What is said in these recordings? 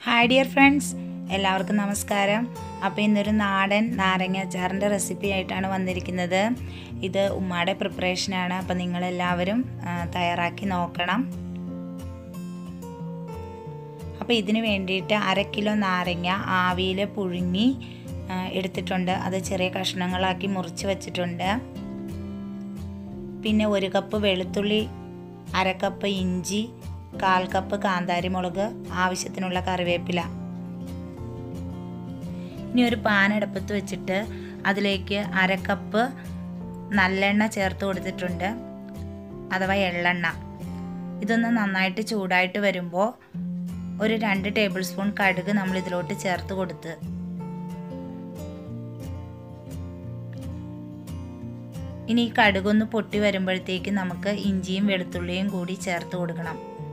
hi dear friends എല്ലാവർക്കും നമസ്കാരം അപ്പോൾ ഇന്നൊരു നാടൻ നാരങ്ങ അച്ചാറിൻ്റെ റെസിപ്പി ആയിട്ടാണ് വന്നിരിക്കുന്നത് ഇത് ഉമ്മയുടെ പ്രിപ്പറേഷനാണ് അപ്പോൾ നിങ്ങളെല്ലാവരും ആ, തയ്യാറാക്കി നോക്കണം അപ്പോൾ ഇതിന് വേണ്ടിയിട്ട് അര കിലോ നാരങ്ങ ആവിയിൽ പുഴുങ്ങി ആ, എടുത്തിട്ടുണ്ട് അത് ചെറിയ കഷ്ണങ്ങളാക്കി മുറിച്ച് വെച്ചിട്ടുണ്ട് പിന്നെ ഒരു കപ്പ് വെളുത്തുള്ളി അര കപ്പ് ഇഞ്ചി കാൽ കപ്പ് കാന്താരി മുളക് ആവശ്യത്തിനുള്ള കറിവേപ്പില ഇനി ഒരു പാൻ അടുപ്പത്ത് വെച്ചിട്ട് അതിലേക്ക് അര കപ്പ് നല്ലെണ്ണ ചേർത്ത് കൊടുത്തിട്ടുണ്ട് അഥവാ എള്ളെണ്ണ ഇതൊന്ന് നന്നായിട്ട് ചൂടായിട്ട് വരുമ്പോൾ ഒരു രണ്ട് ടേബിൾ സ്പൂൺ കടുക് നമ്മൾ ഇതിലോട്ട് ചേർത്ത് കൊടുത്ത് ഇനി ഈ കടുകൊന്ന് പൊട്ടി വരുമ്പോഴത്തേക്ക് നമുക്ക് ഇഞ്ചിയും വെളുത്തുള്ളിയും കൂടി ചേർത്ത് കൊടുക്കണം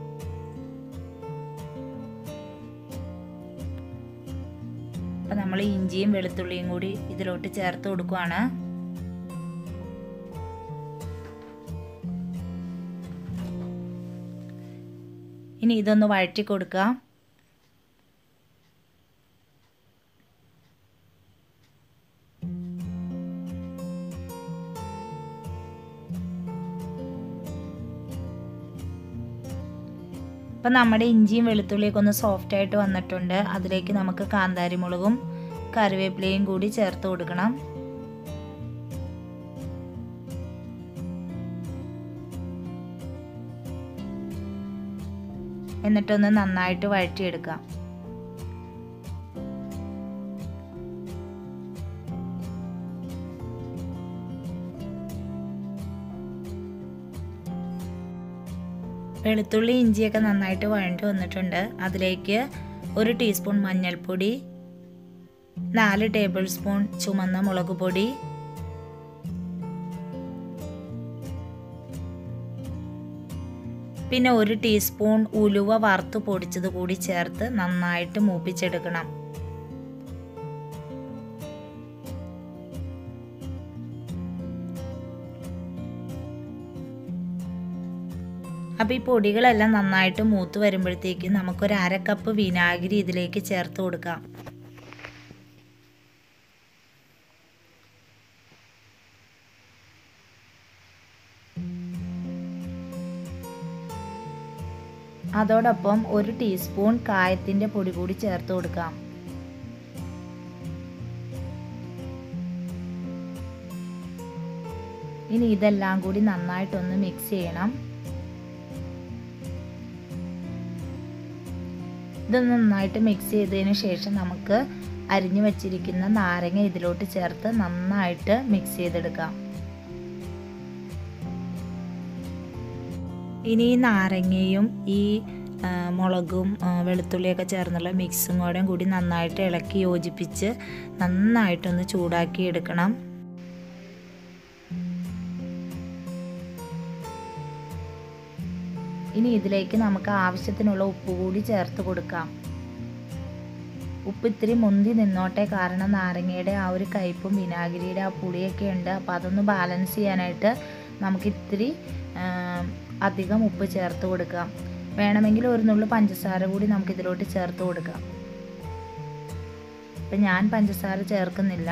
അപ്പം നമ്മൾ ഇഞ്ചിയും വെളുത്തുള്ളിയും കൂടി ഇതിലോട്ട് ചേർത്ത് കൊടുക്കുവാണ് ഇനി ഇതൊന്ന് വഴറ്റി കൊടുക്കാം അപ്പം നമ്മുടെ ഇഞ്ചിയും വെളുത്തുള്ളിയൊക്കെ ഒന്ന് സോഫ്റ്റ് ആയിട്ട് വന്നിട്ടുണ്ട് അതിലേക്ക് നമുക്ക് കാന്താരി മുളകും കറിവേപ്പിലയും കൂടി ചേർത്ത് കൊടുക്കണം എന്നിട്ടൊന്ന് നന്നായിട്ട് വഴറ്റിയെടുക്കാം വെളുത്തുള്ളി ഇഞ്ചിയൊക്കെ നന്നായിട്ട് വഴണ്ടി വന്നിട്ടുണ്ട് അതിലേക്ക് ഒരു ടീസ്പൂൺ മഞ്ഞൾപ്പൊടി നാല് ടേബിൾ സ്പൂൺ ചുമന്ന മുളക് പൊടി പിന്നെ ഒരു ടീസ്പൂൺ ഉലുവ വറുത്ത് പൊടിച്ചത് കൂടി ചേർത്ത് നന്നായിട്ട് മൂപ്പിച്ചെടുക്കണം അപ്പോൾ ഈ പൊടികളെല്ലാം നന്നായിട്ട് മൂത്ത് വരുമ്പോഴത്തേക്ക് നമുക്കൊരു അര കപ്പ് വിനാഗിരി ഇതിലേക്ക് ചേർത്ത് കൊടുക്കാം അതോടൊപ്പം ഒരു ടീസ്പൂൺ കായത്തിൻ്റെ പൊടി കൂടി ചേർത്ത് കൊടുക്കാം ഇനി ഇതെല്ലാം കൂടി നന്നായിട്ടൊന്ന് മിക്സ് ചെയ്യണം ഇത് നന്നായിട്ട് മിക്സ് ചെയ്തതിന് ശേഷം നമുക്ക് അരിഞ്ഞു വച്ചിരിക്കുന്ന നാരങ്ങ ഇതിലോട്ട് ചേർത്ത് നന്നായിട്ട് മിക്സ് ചെയ്തെടുക്കാം ഇനി ഈ നാരങ്ങയും ഈ മുളകും വെളുത്തുള്ളിയൊക്കെ ചേർന്നുള്ള മിക്സും കൂടെ കൂടി നന്നായിട്ട് ഇളക്കി യോജിപ്പിച്ച് നന്നായിട്ടൊന്ന് ചൂടാക്കി എടുക്കണം ഇനി ഇതിലേക്ക് നമുക്ക് ആവശ്യത്തിനുള്ള ഉപ്പ് കൂടി ചേർത്ത് കൊടുക്കാം ഉപ്പ് ഇത്തിരി മുന്തി നിന്നോട്ടെ കാരണം നാരങ്ങയുടെ ആ ഒരു കയ്പും വിനാഗിരിയുടെ ആ പുളിയൊക്കെ ഉണ്ട് അപ്പോൾ അതൊന്ന് ബാലൻസ് ചെയ്യാനായിട്ട് നമുക്ക് ഇത്തിരി അധികം ഉപ്പ് ചേർത്ത് കൊടുക്കാം വേണമെങ്കിൽ ഒരു നുള്ളു പഞ്ചസാര കൂടി നമുക്ക് ഇതിലോട്ട് ചേർത്ത് കൊടുക്കാം ഇപ്പം ഞാൻ പഞ്ചസാര ചേർക്കുന്നില്ല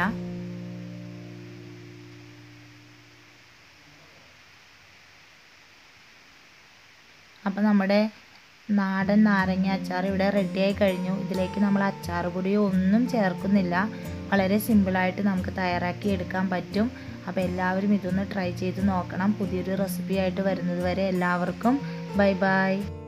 അപ്പോൾ നമ്മുടെ നാടൻ നാരങ്ങ അച്ചാർ ഇവിടെ റെഡിയായി കഴിഞ്ഞു ഇതിലേക്ക് നമ്മൾ അച്ചാർ പൊടിയോ ഒന്നും ചേർക്കുന്നില്ല വളരെ സിമ്പിളായിട്ട് നമുക്ക് തയ്യാറാക്കി എടുക്കാൻ പറ്റും അപ്പോൾ എല്ലാവരും ഇതൊന്ന് ട്രൈ ചെയ്ത് നോക്കണം പുതിയൊരു റെസിപ്പി ആയിട്ട് വരുന്നത് വരെ എല്ലാവർക്കും ബൈ ബൈ